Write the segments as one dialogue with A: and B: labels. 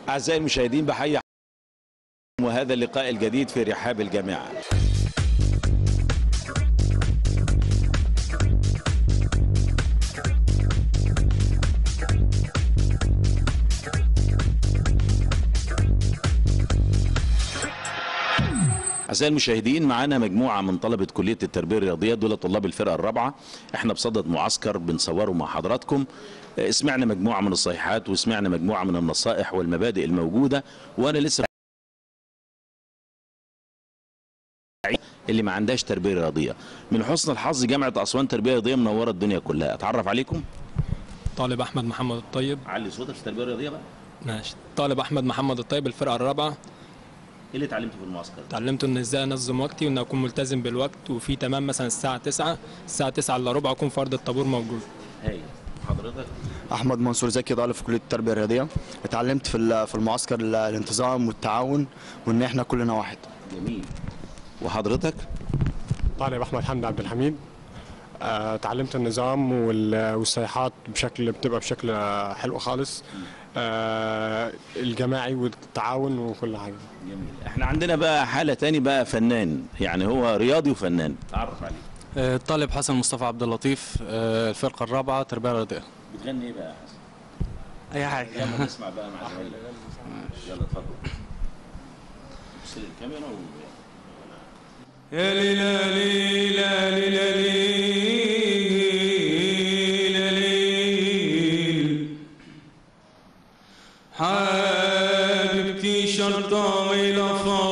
A: أعزائي المشاهدين بحيي وهذا اللقاء الجديد في رحاب الجامعة أعزائي المشاهدين معانا مجموعة من طلبة كلية التربية الرياضية دول طلاب الفرقة الرابعة احنا بصدد معسكر بنصوره مع حضراتكم اه، سمعنا مجموعة من الصيحات وسمعنا مجموعة من النصائح والمبادئ الموجودة وأنا لسه اللي ما عندهاش تربية رياضية من حسن الحظ جامعة أسوان تربية رياضية منورة الدنيا كلها أتعرف عليكم
B: طالب احمد محمد الطيب
A: علي صوتك في التربية الرياضية بقى
B: ماشي طالب احمد محمد الطيب الفرقه الرابعه
A: إيه اللي اتعلمته في المعسكر ده؟
B: اتعلمت ان ازاي انظم وقتي وان اكون ملتزم بالوقت وفي تمام مثلا الساعه 9 الساعه 9 الا ربع اكون فرد الطابور موجود
A: هاي حضرتك
C: احمد منصور زكي طالب في كليه التربيه الرياضيه اتعلمت في ال- في المعسكر ال- الانتظام والتعاون وان احنا كلنا واحد
A: جميل وحضرتك
D: طالب احمد حمد عبد الحميد آه، تعلمت النظام وال- والصيحات بشكل بتبقى بشكل آه، حلو خالص آه، الجماعي والتعاون وكل حاجه
A: جميل احنا عندنا بقى حالة تاني بقى فنان يعني هو رياضي وفنان تعرف عليه
E: الطالب حسن مصطفى عبد اللطيف آه، الفرقة الرابعة تربية رياضية
A: بتغني ايه بقى يا حسن
E: أي حاجة
A: يلا نسمع بقى مع زمايلك يلا اتفضل بص الكاميرا و...
F: يا ليلى ليلى ليلى ليلى ليل حبيبتي شرطة إلى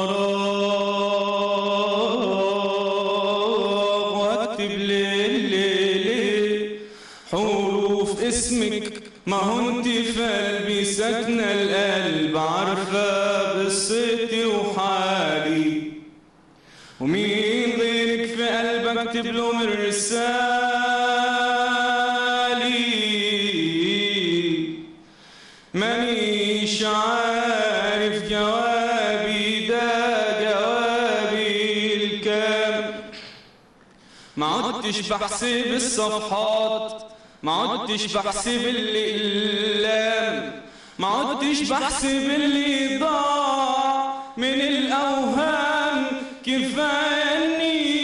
F: فراغ واكتب ليل ليل حروف اسمك ما هو انت في قلبي ساكنة القلب عارفة قصتي وحالي ومين غيرك في قلبك اكتب له من رسالي مانيش عارف جوابي ده جوابي الكام ما عدتش بحسب الصفحات ما عدتش بحسب الأقلام ما عدتش بحسب اللي ضاع من الأوهام كفاية إني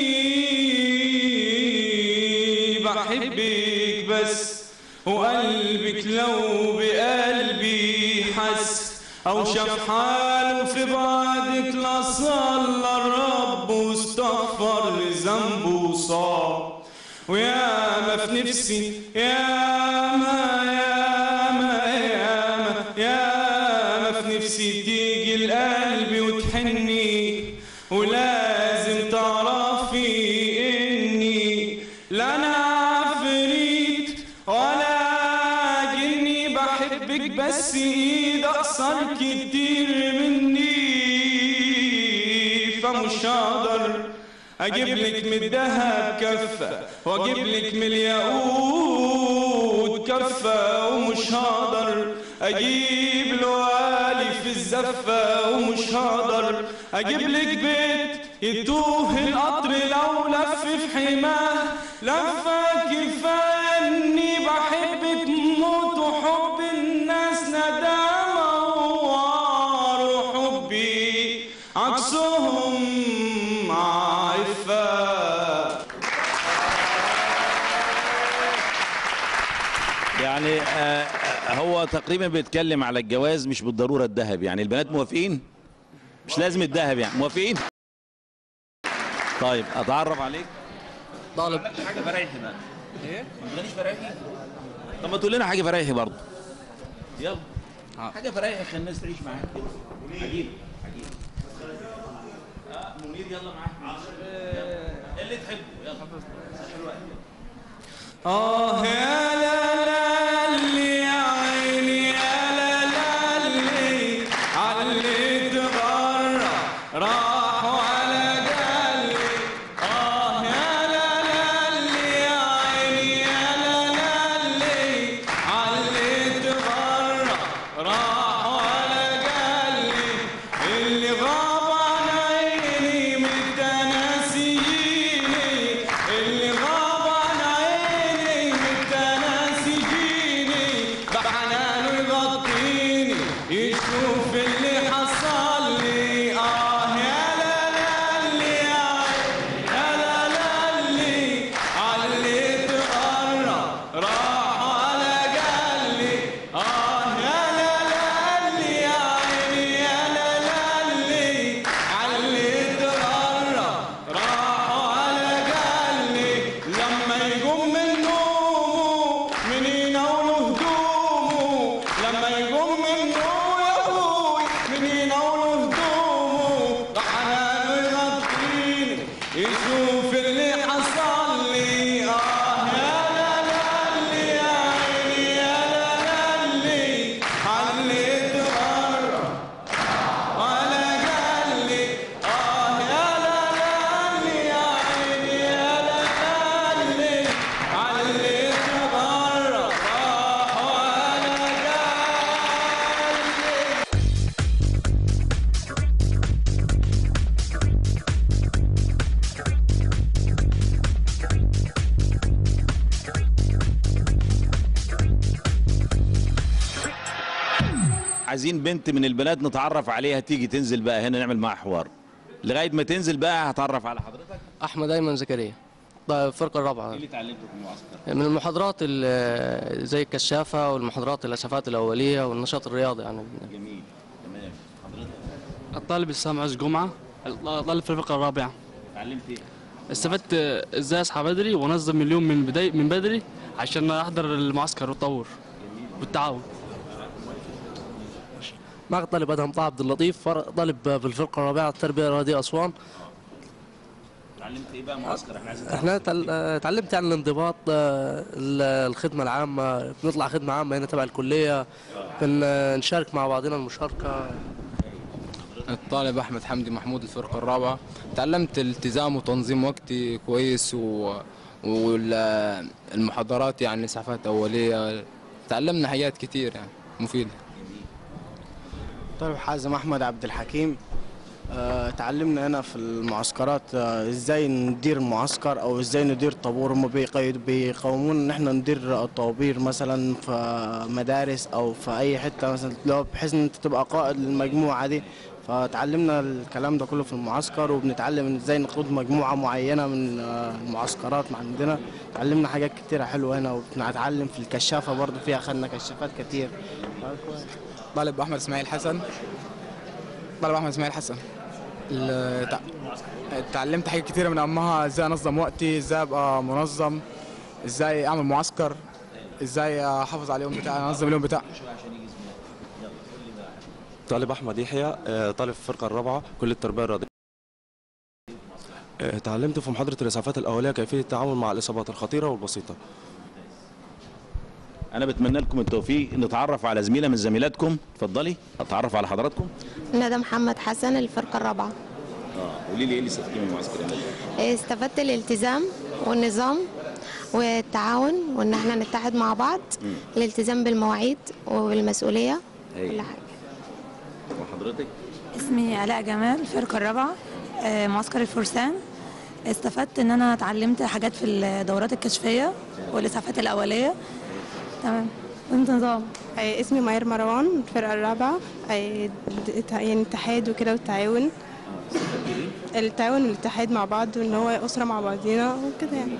F: بحبك بس وقلبك لو بقلبي حس أو شاف حاله في بعدك لا صلى الرب واستغفر ذنبه وصاب ويا ما في نفسي يا ما يا ما يا ما يا ما في نفسي تيجي القلب وتحني ولازم تعرفي اني لا انا عفريت ولا جني بحبك بس ايد اقصر كتير مني فمش هقدر اجيب لك من الذهب كفه واجيب لك من الياقوت كفه ومش هقدر اجيب لوالي في الزفه ومش هقدر اجيب لك بيت يتوه القطر لو لف في حماه لفه كفايه اني بحبك موت وحب الناس ندامه ووار وحبي عكسهم عفه
A: يعني آه آه، هو تقريبا بيتكلم على الجواز مش بالضرورة الذهب يعني البنات موافقين مش لازم الذهب يعني موافقين طيب اتعرف عليك
E: طالب
A: حاجة فريحي بقى ايه ما تغنيش فريحي طب ما تقول لنا حاجة فريحي برضه يلا حاجة فريحي عشان الناس تعيش معاك عجيب عجيب آه منير يلا معاك يلا. اللي تحبه يلا
F: آه يا لا لا اللي يا عيني يا لا لا اللي علي تغرى راح ولا قال آه يا لا لا اللي يا عيني يا لا لا اللي علي تغرى راح ولا قال اللي غاب عن عيني متى ناسيني اللي غاب عن عيني متى ناسيني بحنانه يغطيني يشوف
A: عايزين بنت من البنات نتعرف عليها تيجي تنزل بقى هنا نعمل معاها حوار لغايه ما تنزل بقى هتعرف على حضرتك
G: احمد ايمن زكريا طيب الفرقه الرابعه
A: اللي اتعلمته في المعسكر
G: من المحاضرات ال- زي الكشافه والمحاضرات الاسعافات الاوليه والنشاط الرياضي يعني
A: جميل تمام حضرتك
H: الطالب السام عز جمعة الطالب في الفرقة الرابعة
A: اتعلمت ايه
H: استفدت ازاي اصحى بدري وانظم اليوم من بداية من بدري عشان احضر المعسكر والتطور والتعاون
G: معك طالب ادهم طه عبد اللطيف فر- طالب بالفرقه الرابعه التربيه الرياضيه اسوان
A: اتعلمت ايه بقى معسكر احنا عايزين
G: احنا تل- آه، اتعلمت عن الانضباط آه، ال- الخدمه العامه بنطلع خدمه عامه هنا تبع الكليه بنشارك مع بعضنا المشاركه
I: الطالب احمد حمدي محمود الفرقه الرابعه تعلمت التزام وتنظيم وقتي كويس و والمحاضرات يعني اسعافات اوليه تعلمنا حاجات كتير يعني مفيده
J: طالب حازم احمد عبد الحكيم آه، اتعلمنا هنا في المعسكرات آه، ازاي ندير معسكر او ازاي ندير طابور هم بيقيد بيقومون ان احنا ندير طوابير مثلا في مدارس او في اي حته مثلا لو بحيث ان انت تبقى قائد للمجموعه دي فتعلمنا الكلام ده كله في المعسكر وبنتعلم إن ازاي نقود مجموعه معينه من آه، المعسكرات عندنا تعلمنا حاجات كتيره حلوه هنا وبنتعلم في الكشافه برضه فيها خدنا كشافات كتير
I: طالب احمد اسماعيل حسن طالب احمد اسماعيل حسن ال- تع- اتعلمت حاجات كتيره من امها ازاي انظم وقتي ازاي ابقى منظم ازاي اعمل معسكر ازاي احافظ على اليوم بتاعي انظم اليوم بتاعي
K: طالب احمد يحيى آه، طالب في الفرقه الرابعه كليه التربيه الرياضيه آه، تعلمت في محاضره الاسعافات الاوليه كيفيه التعامل مع الاصابات الخطيره والبسيطه
A: انا بتمنى لكم التوفيق نتعرف على زميله من زميلاتكم اتفضلي اتعرف على حضراتكم
L: ندى محمد حسن الفرقة الرابعة
A: اه قولي لي ايه اللي استفدتيه من المعسكر هنا
L: استفدت الالتزام والنظام والتعاون وان احنا نتحد مع بعض
A: مم.
L: الالتزام بالمواعيد وبالمسؤولية
A: أيوة.
L: كل حاجة
A: وحضرتك
M: اسمي آلاء جمال الفرقة الرابعة آه، معسكر الفرسان استفدت ان انا اتعلمت حاجات في الدورات الكشفية والاسعافات الاولية تمام وانت نظام
N: اسمي ماير مروان الفرقة الرابعة أي د- يعني الاتحاد وكده والتعاون التعاون والاتحاد مع بعض وان هو أسرة مع بعضينا وكده يعني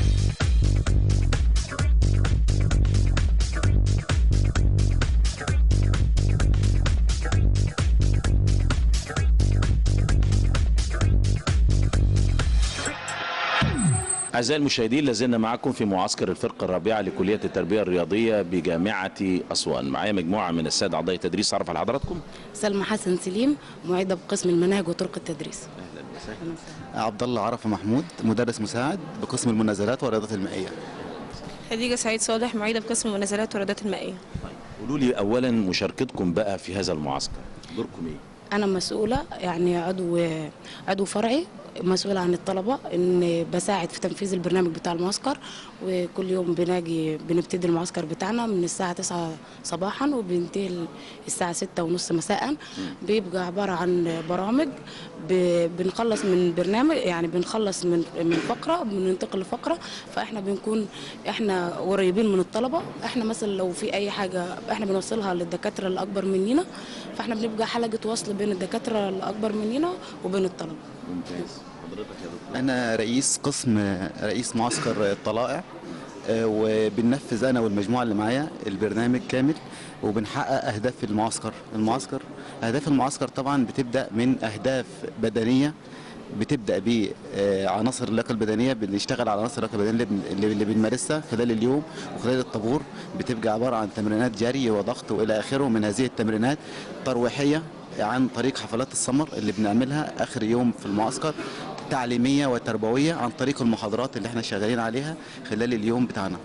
A: أعزائي المشاهدين لازلنا معكم في معسكر الفرقة الرابعة لكلية التربية الرياضية بجامعة أسوان معايا مجموعة من السادة أعضاء التدريس أعرف على حضراتكم
O: سلمى حسن سليم معيدة بقسم المناهج وطرق التدريس
P: عبد الله عرفة محمود مدرس مساعد بقسم المنازلات والرياضات المائية
N: خديجة سعيد صالح معيدة بقسم المنازلات والرياضات المائية
A: قولوا لي أولا مشاركتكم بقى في هذا المعسكر دوركم إيه؟
O: أنا مسؤولة يعني عضو عضو فرعي مسؤولة عن الطلبة إن بساعد في تنفيذ البرنامج بتاع المعسكر وكل يوم بناجي بنبتدي المعسكر بتاعنا من الساعة 9 صباحا وبينتهي الساعة 6 ونص مساء بيبقى عبارة عن برامج ب- بنخلص من برنامج يعني بنخلص من من فقرة بننتقل لفقرة فإحنا بنكون إحنا قريبين من الطلبة إحنا مثلا لو في أي حاجة إحنا بنوصلها للدكاترة الأكبر مننا فإحنا بنبقى حلقة وصل بين الدكاترة الأكبر مننا وبين الطلبة
A: ممتاز حضرتك يا دكتور
P: أنا رئيس قسم رئيس معسكر الطلائع آه، وبننفذ أنا والمجموعة اللي معايا البرنامج كامل وبنحقق أهداف المعسكر المعسكر أهداف المعسكر طبعا بتبدأ من أهداف بدنية بتبدا بعناصر اللياقه البدنيه بنشتغل على عناصر اللياقه البدنيه اللي بن- اللي اللي بنمارسها خلال اليوم وخلال الطابور بتبقى عباره عن تمرينات جري وضغط والى اخره من هذه التمرينات ترويحيه عن طريق حفلات السمر اللي بنعملها اخر يوم في المعسكر تعليميه وتربويه عن طريق المحاضرات اللي احنا شغالين عليها خلال اليوم بتاعنا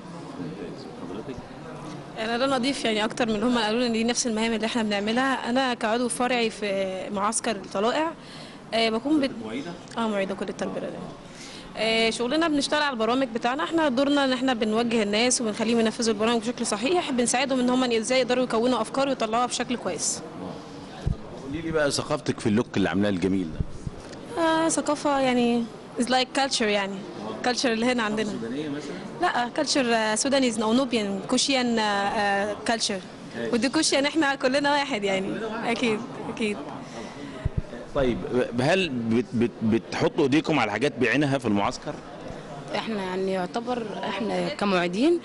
N: انا لا اضيف يعني اكتر من هم قالوا لي ان دي نفس المهام اللي احنا بنعملها انا كعضو فرعي في معسكر الطلائع آه، بكون بت...
A: معيدة؟
N: اه معيده كليه التربيه الرياضيه آه، شغلنا بنشتغل على البرامج بتاعنا احنا دورنا ان احنا بنوجه الناس وبنخليهم ينفذوا البرامج بشكل صحيح بنساعدهم ان هم ازاي يقدروا يكونوا افكار ويطلعوها بشكل كويس
A: قولي لي بقى ثقافتك في اللوك اللي عاملاه الجميل ده
N: آه ثقافه يعني is like culture يعني culture اللي هنا عندنا
A: سودانية مثلا
N: لا culture سودانيز او نوبيان كوشيان culture والدكوش يعني احنا كلنا واحد يعني اكيد اكيد
A: طيب هل بت بت بتحطوا ايديكم على حاجات بعينها في المعسكر؟
O: احنا يعني يعتبر احنا كمعيدين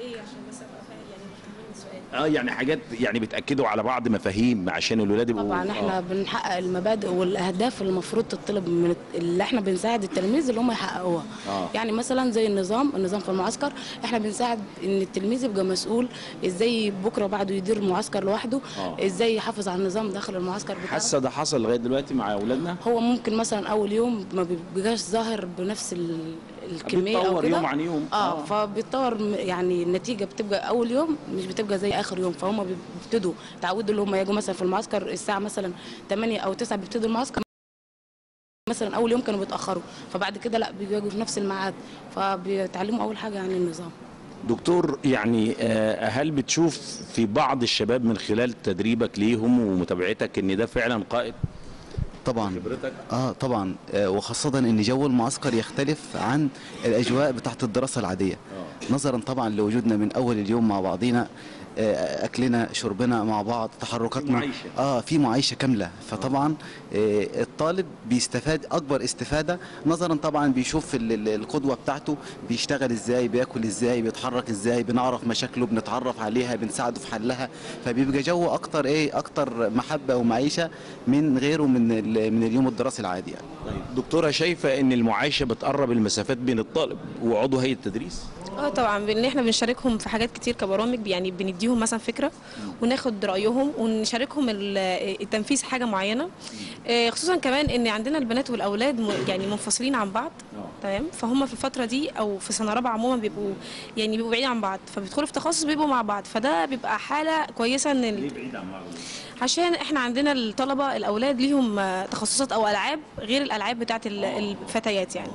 A: اه يعني حاجات يعني بتاكدوا على بعض مفاهيم عشان الولاد يبقوا
O: طبعا احنا
A: آه.
O: بنحقق المبادئ والاهداف اللي المفروض تطلب من الت- اللي احنا بنساعد التلاميذ اللي هم يحققوها
A: آه.
O: يعني مثلا زي النظام النظام في المعسكر احنا بنساعد ان التلميذ يبقى مسؤول ازاي بكره بعده يدير معسكر لوحده
A: آه.
O: ازاي يحافظ على النظام داخل المعسكر بتاعه
A: حاسه ده حصل لغايه دلوقتي مع اولادنا؟
O: هو ممكن مثلا اول يوم ما بيبقاش ظاهر بنفس ال- الكميه او
A: بيتطور
O: كده
A: يوم عن يوم.
O: اه,
A: آه.
O: فبيتطور م- يعني النتيجه بتبقى اول يوم مش بتبقى زي اخر يوم فهم بيبتدوا تعودوا اللي هم يجوا مثلا في المعسكر الساعه مثلا 8 او 9 بيبتدوا المعسكر مثلا اول يوم كانوا بيتاخروا فبعد كده لا بيجوا في نفس الميعاد فبيتعلموا اول حاجه عن النظام
A: دكتور يعني آه، هل بتشوف في بعض الشباب من خلال تدريبك ليهم ومتابعتك ان ده فعلا قائد
P: طبعا
A: خبرتك
P: اه طبعا آه وخاصة ان جو المعسكر يختلف عن الاجواء بتاعت الدراسة العادية نظرا طبعا لوجودنا من اول اليوم مع بعضينا آه، اكلنا شربنا مع بعض تحركاتنا
A: معيشة.
P: اه في معيشه كامله فطبعا آه الطالب بيستفاد اكبر استفاده نظرا طبعا بيشوف ال- ال- القدوه بتاعته بيشتغل ازاي بياكل ازاي بيتحرك ازاي بنعرف مشاكله بنتعرف عليها بنساعده في حلها فبيبقى جو اكتر ايه اكتر محبه ومعيشه من غيره من ال- من اليوم الدراسي العادي يعني
A: طيب دكتوره شايفه ان المعايشه بتقرب المسافات بين الطالب وعضو هيئه التدريس
N: اه طبعا بان احنا بنشاركهم في حاجات كتير كبرامج يعني بنديهم مثلا فكره وناخد رايهم ونشاركهم ال- التنفيذ حاجه معينه آه، خصوصا كمان ان عندنا البنات والاولاد م- يعني منفصلين عن بعض تمام فهم في الفتره دي او في سنه رابعه عموما بيبقوا يعني بيبقوا بعيد عن بعض فبيدخلوا في تخصص بيبقوا مع بعض فده بيبقى حاله كويسه ان ال-
A: بعيد عن بعض
N: عشان احنا عندنا الطلبه الاولاد ليهم آه، تخصصات او العاب غير الالعاب بتاعت ال- الفتيات يعني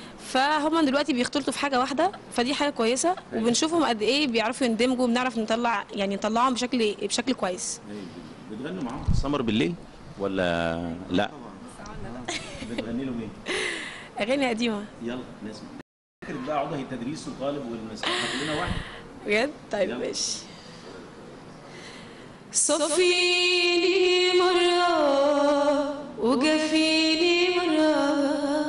N: فهم دلوقتي بيختلطوا في حاجه واحده فدي حاجه كويسه وبنشوفهم قد ايه بيعرفوا يندمجوا وبنعرف نطلع يعني نطلعهم بشكل بشكل كويس
A: بتغنوا معاهم في السمر بالليل ولا لا بتغني لهم ايه
N: اغاني قديمه
A: يلا نسمع فكره بقى عضو هيئه التدريس وطالب والمسؤول كلنا واحد
N: بجد طيب ماشي صفيني مرة وقفيني مرة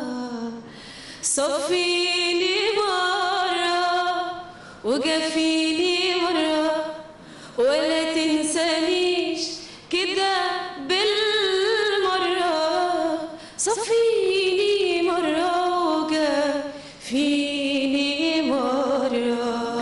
N: صفيني مرة وقفيني مرة ولا تنسانيش كده بالمرة صفيني مرة وقفيني مرة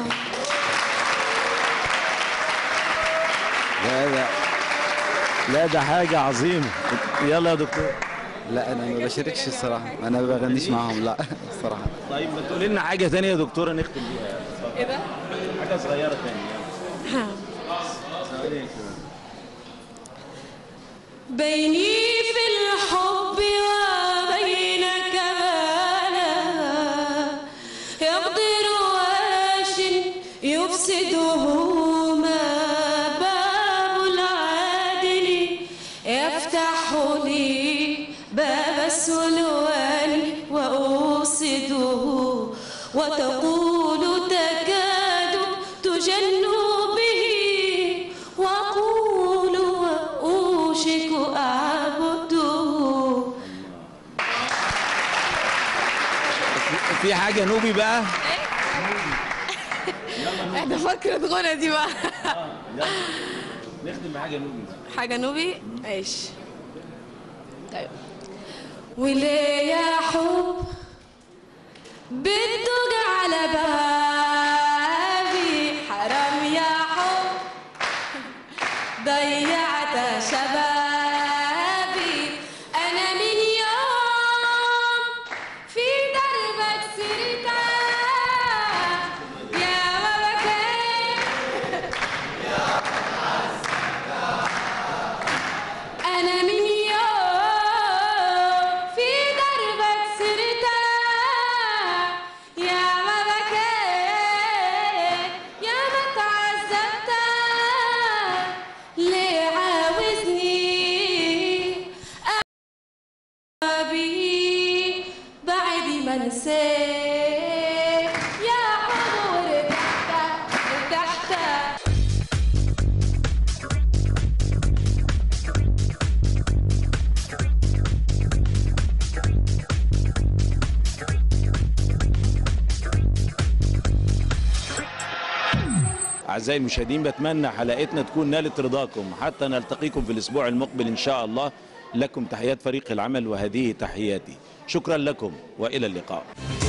A: لا لا لا ده حاجه عظيمه يلا يا دكتور
P: لا انا ما بشاركش الصراحه انا ما بغنيش معاهم لا الصراحه
A: طيب ما تقولي لنا حاجه ثانيه يا دكتوره نختم بيها
N: ايه ده؟
A: حاجه صغيره ثانيه
N: بيني في الحب وبينك مالا يقدر واش يفسده ما باب العادل يفتح لي باب السلوان وأوصده وتقول تكاد تجن به وأقول وأوشك أعبده
A: في حاجه نوبي بقى
N: احنا فكرة غنى دي بقى
A: يلا نختم بحاجه نوبي
N: حاجة نوبي ماشي طيب وليه يا حب بتدق على بابي حرام يا حب ضيعت شبابي أنا من يوم في دربك سرت يا ما بكيت أنا من يوم في دربك سرت يا ما بكيت يا ما تعذبت ليه عاوزني
A: أعزائي المشاهدين بتمنى حلقتنا تكون نالت رضاكم حتى نلتقيكم في الأسبوع المقبل إن شاء الله لكم تحيات فريق العمل وهذه تحياتي شكرا لكم وإلى اللقاء